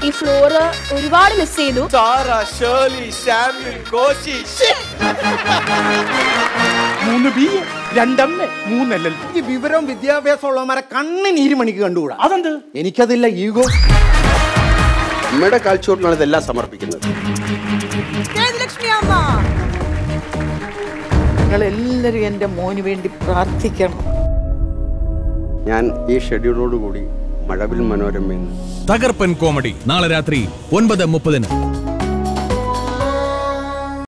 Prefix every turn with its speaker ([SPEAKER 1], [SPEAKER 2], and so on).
[SPEAKER 1] ഈ ഫ്ലോറ് ഒരുപാട് മിസ് ചെയ്തു
[SPEAKER 2] സാറ ഷേർലി സാമ്യൽ കോശി
[SPEAKER 3] മൂന്ന് ബി രണ്ടമ്മ മൂന്ന് എൽ എൽ
[SPEAKER 4] ഈ വിവരവും വിദ്യാഭ്യാസം ഉള്ളവന്മാരെ കണ്ണിനീര് മണിക്ക് കണ്ടുകൂടാ
[SPEAKER 3] അതെന്ത്
[SPEAKER 4] എനിക്കതില്ല ഈഗോ
[SPEAKER 5] അമ്മയുടെ കാൽച്ചുവട്ടിലാണ് ഇതെല്ലാം സമർപ്പിക്കുന്നത്
[SPEAKER 6] നിങ്ങൾ എല്ലാവരും എൻ്റെ മോന് വേണ്ടി പ്രാർത്ഥിക്കണം
[SPEAKER 5] ഞാൻ ഈ ഷെഡ്യൂളോടുകൂടി മഴവിൽ മനോരമയിൽ
[SPEAKER 7] തകർപ്പൻ കോമഡി നാളെ രാത്രി ഒൻപത് മുപ്പതിന്